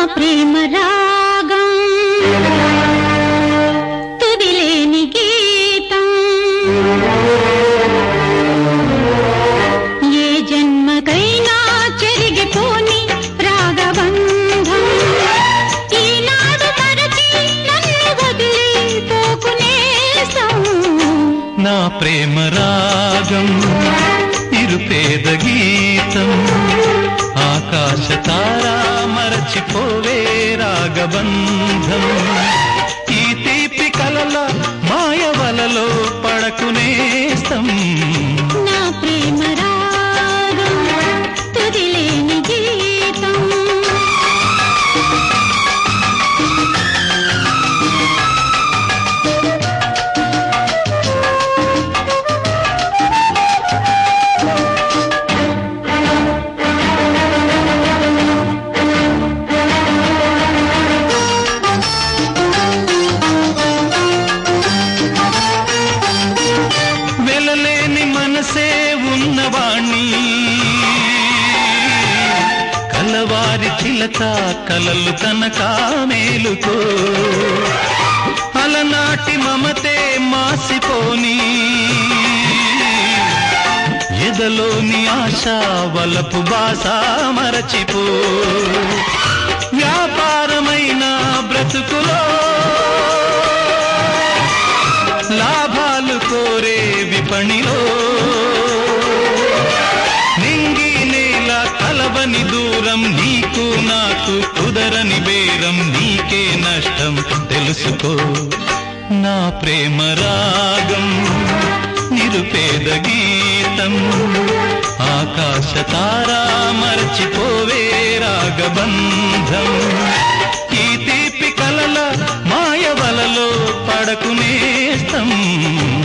ప్రేమ రాగం తుదిలేని గీతం ఏ జన్మకైనా చెరిగిపోని రాగబంధం ఈనాడు మరచి నన్ను వదిలి పోకునేసం నా ప్రేమ రాగం ఇరుపేద గీతం ఆకాశ తారా మరచిపోవే రాగబంధం ఈ తీపి కలల మాయవలలో పడకునేస్తం నా ప్రేమ రాగం తుదిలేని గీతం వెలలేని మనసే ఉన్నవాణ్ణి కలవారి చిలక కలలు కనక మేలుకో అలనాటి మమతే మాసిపోని ఎదలోని ఆశ వలపు బాస మరచిపో వ్యాపారమైన బ్రతుకులో లాభాలు కోరే విపణిలో నింగి నేల కలవని దూరం నీకు నాకు కుదరని బేరం నీకే నష్టం తెలుసుకో నా ప్రేమ రాగం నిరుపేద గీతం ఆకాశ తారా మరచిపోవే రాగబంధం ఈ తీపి కలల మాయవలలో పడకునేస్తం